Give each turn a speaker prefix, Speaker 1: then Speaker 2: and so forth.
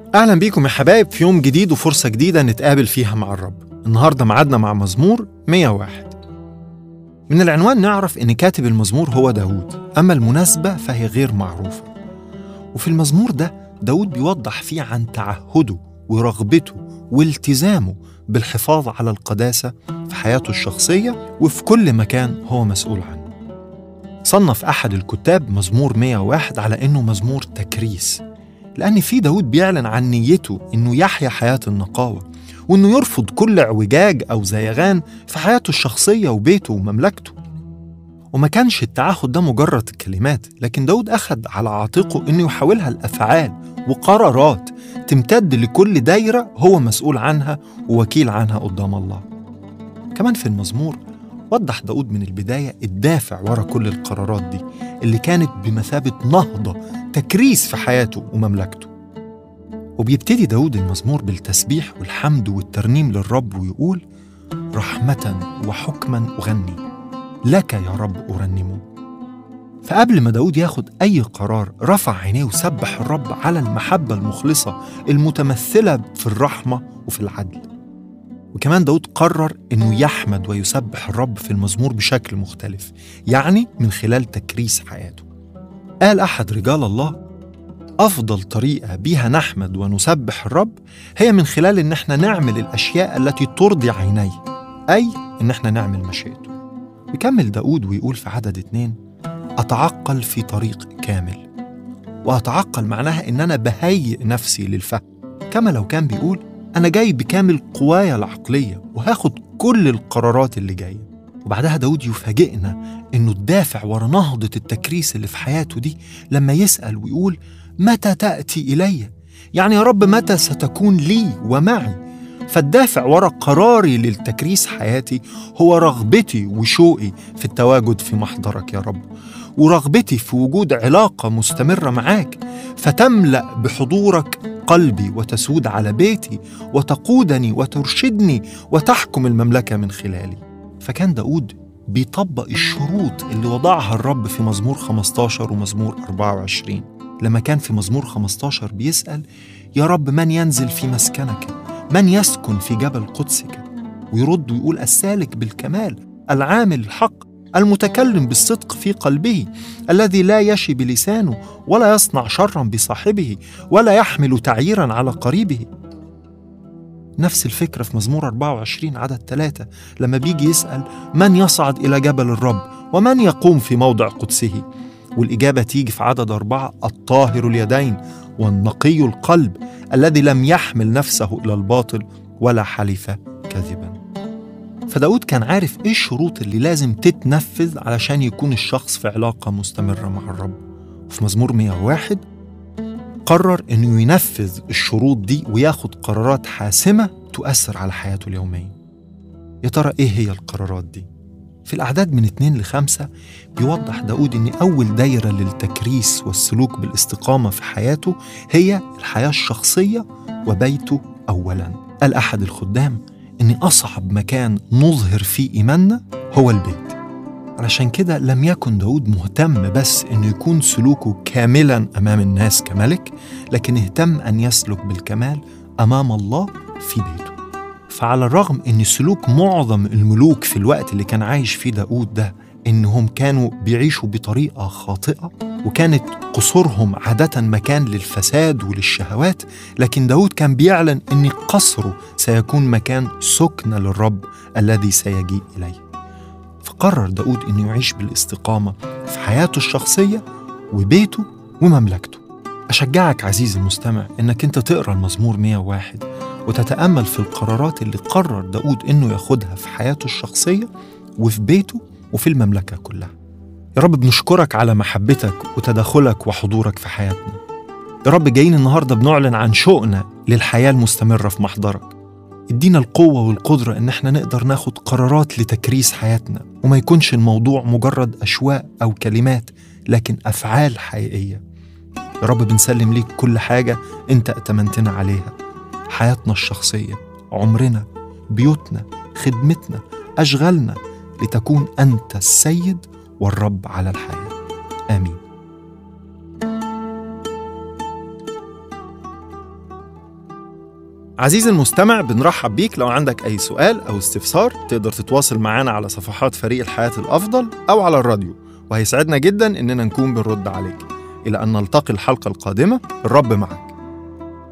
Speaker 1: أهلا بيكم يا حبايب في يوم جديد وفرصة جديدة نتقابل فيها مع الرب النهاردة معادنا مع مزمور 101 من العنوان نعرف إن كاتب المزمور هو داود أما المناسبة فهي غير معروفة وفي المزمور ده داود بيوضح فيه عن تعهده ورغبته والتزامه بالحفاظ على القداسة في حياته الشخصية وفي كل مكان هو مسؤول عنه صنف أحد الكتاب مزمور 101 على إنه مزمور تكريس لأن في داود بيعلن عن نيته إنه يحيا حياة النقاوة وإنه يرفض كل اعوجاج أو زيغان في حياته الشخصية وبيته ومملكته وما كانش التعهد ده مجرد كلمات لكن داود أخذ على عاتقه إنه يحولها لأفعال وقرارات تمتد لكل دايرة هو مسؤول عنها ووكيل عنها قدام الله كمان في المزمور وضح داود من البداية الدافع ورا كل القرارات دي اللي كانت بمثابة نهضة تكريس في حياته ومملكته وبيبتدي داود المزمور بالتسبيح والحمد والترنيم للرب ويقول رحمة وحكما أغني لك يا رب أرنم فقبل ما داود ياخد أي قرار رفع عينيه وسبح الرب على المحبة المخلصة المتمثلة في الرحمة وفي العدل وكمان داود قرر أنه يحمد ويسبح الرب في المزمور بشكل مختلف يعني من خلال تكريس حياته قال أحد رجال الله أفضل طريقة بيها نحمد ونسبح الرب هي من خلال إن احنا نعمل الأشياء التي ترضي عينيه أي إن احنا نعمل مشيئته يكمل داود ويقول في عدد اتنين أتعقل في طريق كامل وأتعقل معناها إن أنا بهيئ نفسي للفهم كما لو كان بيقول أنا جاي بكامل قوايا العقلية وهاخد كل القرارات اللي جاية وبعدها داود يفاجئنا إنه الدافع ورا نهضة التكريس اللي في حياته دي لما يسأل ويقول متى تأتي إلي؟ يعني يا رب متى ستكون لي ومعي؟ فالدافع ورا قراري للتكريس حياتي هو رغبتي وشوقي في التواجد في محضرك يا رب ورغبتي في وجود علاقة مستمرة معاك فتملأ بحضورك قلبي وتسود على بيتي وتقودني وترشدني وتحكم المملكة من خلالي فكان داود بيطبق الشروط اللي وضعها الرب في مزمور 15 ومزمور 24 لما كان في مزمور 15 بيسأل يا رب من ينزل في مسكنك من يسكن في جبل قدسك ويرد ويقول السالك بالكمال العامل الحق المتكلم بالصدق في قلبه الذي لا يشي بلسانه ولا يصنع شرا بصاحبه ولا يحمل تعييرا على قريبه نفس الفكرة في مزمور 24 عدد ثلاثة لما بيجي يسأل من يصعد إلى جبل الرب ومن يقوم في موضع قدسه والإجابة تيجي في عدد أربعة الطاهر اليدين والنقي القلب الذي لم يحمل نفسه إلى الباطل ولا حلف كذبا فداود كان عارف إيه الشروط اللي لازم تتنفذ علشان يكون الشخص في علاقة مستمرة مع الرب وفي مزمور 101 قرر إنه ينفذ الشروط دي وياخد قرارات حاسمة تؤثر على حياته اليومية يا ترى إيه هي القرارات دي؟ في الأعداد من اتنين لخمسة بيوضح داود إن أول دايرة للتكريس والسلوك بالاستقامة في حياته هي الحياة الشخصية وبيته أولا قال أحد الخدام إن أصعب مكان نظهر فيه إيماننا هو البيت علشان كده لم يكن داود مهتم بس إنه يكون سلوكه كاملا أمام الناس كملك لكن اهتم أن يسلك بالكمال أمام الله في بيته فعلى الرغم ان سلوك معظم الملوك في الوقت اللي كان عايش فيه داود ده انهم كانوا بيعيشوا بطريقه خاطئه وكانت قصورهم عاده مكان للفساد وللشهوات لكن داود كان بيعلن ان قصره سيكون مكان سكن للرب الذي سيجيء اليه فقرر داود انه يعيش بالاستقامه في حياته الشخصيه وبيته ومملكته أشجعك عزيزي المستمع إنك أنت تقرأ المزمور 101 وتتأمل في القرارات اللي قرر داود إنه ياخدها في حياته الشخصية وفي بيته وفي المملكة كلها يا رب بنشكرك على محبتك وتدخلك وحضورك في حياتنا يا رب جايين النهاردة بنعلن عن شوقنا للحياة المستمرة في محضرك ادينا القوة والقدرة إن احنا نقدر ناخد قرارات لتكريس حياتنا وما يكونش الموضوع مجرد أشواق أو كلمات لكن أفعال حقيقية يا رب بنسلم ليك كل حاجة أنت ائتمنتنا عليها حياتنا الشخصية عمرنا بيوتنا خدمتنا أشغالنا لتكون أنت السيد والرب على الحياة آمين عزيزي المستمع بنرحب بيك لو عندك أي سؤال أو استفسار تقدر تتواصل معنا على صفحات فريق الحياة الأفضل أو على الراديو وهيسعدنا جدا إننا نكون بنرد عليك إلى أن نلتقي الحلقة القادمة الرب معك